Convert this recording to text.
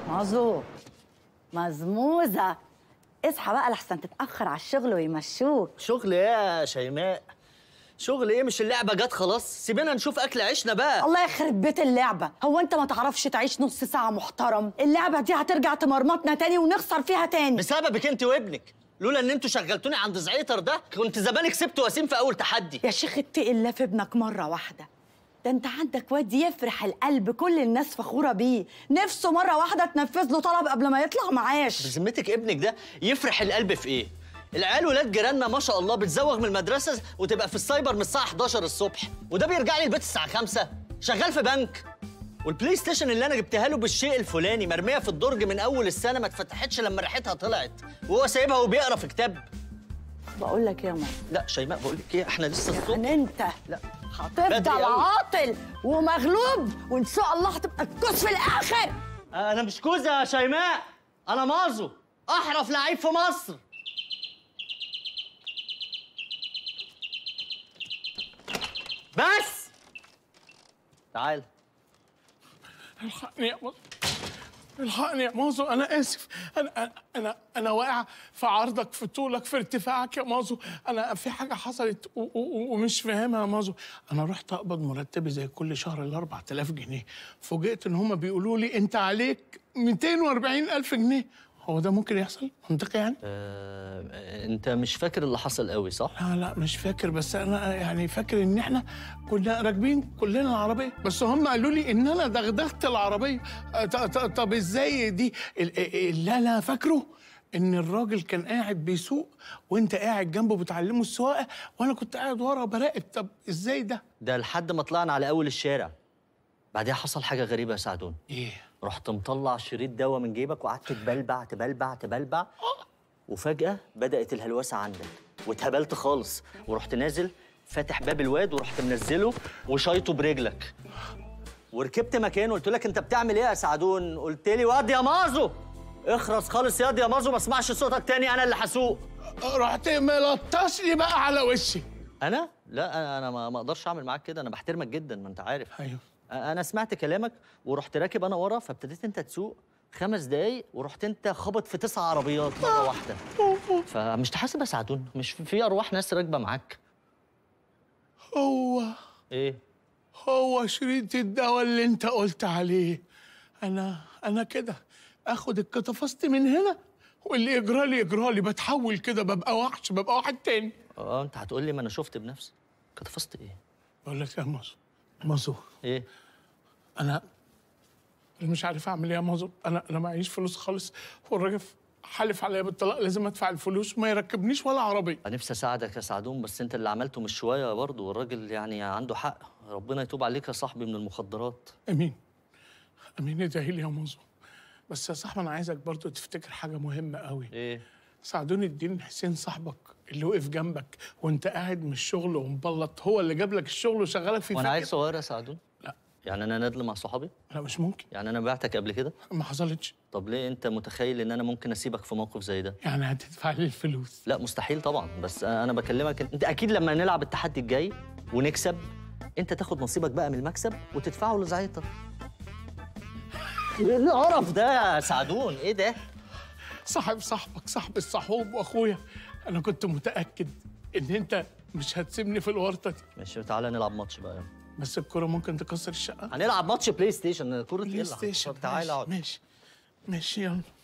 مازو مزموزة اصحى بقى لحسن تتأخر على الشغل ويمشوك شغل ايه يا شيماء شغل ايه مش اللعبه جت خلاص سيبينا نشوف اكل عيشنا بقى الله يخرب بيت اللعبة هو انت ما تعرفش تعيش نص ساعة محترم اللعبة دي هترجع تمرمطنا تاني ونخسر فيها تاني بسببك انت وابنك لولا ان انتوا شغلتوني عند زعيتر ده كنت زمانك سبت وسيم في اول تحدي يا شيخ اتقي الله في ابنك مرة واحدة ده انت عندك واد يفرح القلب كل الناس فخورة بيه نفسه مرة واحدة تنفذ له طلب قبل ما يطلع معاش بذمتك ابنك ده يفرح القلب في ايه العيال ولاد جيراننا ما شاء الله بتزوغ من المدرسه وتبقى في السايبر من الساعه 11 الصبح وده بيرجع لي البيت الساعه 5 شغال في بنك والبلاي ستيشن اللي انا جبتها له بالشيء الفلاني مرميه في الدرج من اول السنه ما اتفتحتش لما ريحتها طلعت وهو سايبها وبيقرا في كتاب بقول لك ايه يا ماما لا شيماء بقول لك ايه احنا لسه الصبح يعني انت لا هتفضل بدري أوي. عاطل ومغلوب وان شاء الله هتبقى الكوس في الاخر انا مش كوزه يا شيماء انا مازو احرف لعيب في مصر بس تعال الحقني يا مازو الحقني يا مازو انا اسف انا انا انا, أنا واقع في عرضك في طولك في ارتفاعك يا مازو انا في حاجه حصلت و- و- ومش فاهمها يا مازو انا رحت اقبض مرتبي زي كل شهر ال 4000 جنيه فوجئت ان هم بيقولوا لي انت عليك 240 الف جنيه هو ده ممكن يحصل منطقي يعني آه، انت مش فاكر اللي حصل قوي صح لا لا مش فاكر بس انا يعني فاكر ان احنا كنا راكبين كلنا العربيه بس هم قالوا لي ان انا دغدغت العربيه أه، ط- ط- طب ازاي دي ال- اللي انا فاكره ان الراجل كان قاعد بيسوق وانت قاعد جنبه بتعلمه السواقه وانا كنت قاعد ورا براقب طب ازاي ده ده لحد ما طلعنا على اول الشارع بعدها حصل حاجه غريبه يا سعدون ايه رحت مطلع شريط دواء من جيبك وقعدت تبلبع تبلبع تبلبع وفجأة بدأت الهلوسة عندك واتهبلت خالص ورحت نازل فاتح باب الواد ورحت منزله وشايطه برجلك وركبت مكانه قلت لك انت بتعمل ايه يا سعدون قلت لي واد يا مازو اخرس خالص ياض يا مازو ما اسمعش صوتك تاني انا اللي هسوق رحت ملطش لي بقى على وشي انا لا انا أنا ما ما اقدرش اعمل معاك كده انا بحترمك جدا ما انت عارف ايوه انا سمعت كلامك ورحت راكب انا ورا فابتديت انت تسوق خمس دقايق ورحت انت خبط في تسع عربيات مره واحده فمش تحاسب يا سعدون مش في- في ارواح ناس راكبه معاك هو ايه هو شريط الدواء اللي انت قلت عليه انا انا كده اخد الكتفست من هنا واللي يجرى لي يجرى لي بتحول كده ببقى وحش ببقى واحد تاني اه انت هتقول لي ما انا شفت بنفسي كتفست ايه بقول لك يا مازو مازو ايه انا مش عارف اعمل ايه يا مازو انا انا معيش فلوس خالص والراجل حالف عليا بالطلاق لازم ادفع الفلوس ما يركبنيش ولا عربيه انا نفسي اساعدك يا سعدون بس انت اللي عملته مش شويه برضه والراجل يعني عنده حق ربنا يتوب عليك يا صاحبي من المخدرات امين امين ادعي لي يا مازو بس يا صاحبي انا عايزك برضو تفتكر حاجه مهمه قوي ايه سعدون الدين حسين صاحبك اللي وقف جنبك وانت قاعد من الشغل ومبلط هو اللي جاب لك الشغل وشغلك في وانا عيل فاكر؟ صغير يا سعدون لا يعني انا نادل مع صحابي لا مش ممكن يعني انا بعتك قبل كده ما حصلتش طب ليه انت متخيل ان انا ممكن اسيبك في موقف زي ده يعني هتدفع لي الفلوس لا مستحيل طبعا بس انا بكلمك انت اكيد لما نلعب التحدي الجاي ونكسب انت تاخد نصيبك بقى من المكسب وتدفعه لزعيتر ايه القرف ده يا سعدون ايه ده صاحب صاحبك صاحب الصحوب واخويا انا كنت متاكد ان انت مش هتسيبني في الورطه دي ماشي تعالى نلعب ماتش بقى يلا. بس الكره ممكن تكسر الشقه هنلعب ماتش بلاي ستيشن كرة ايه بلاي اللي ستيشن هتكسر؟ تعالى ماشي اقعد ماشي ماشي يلا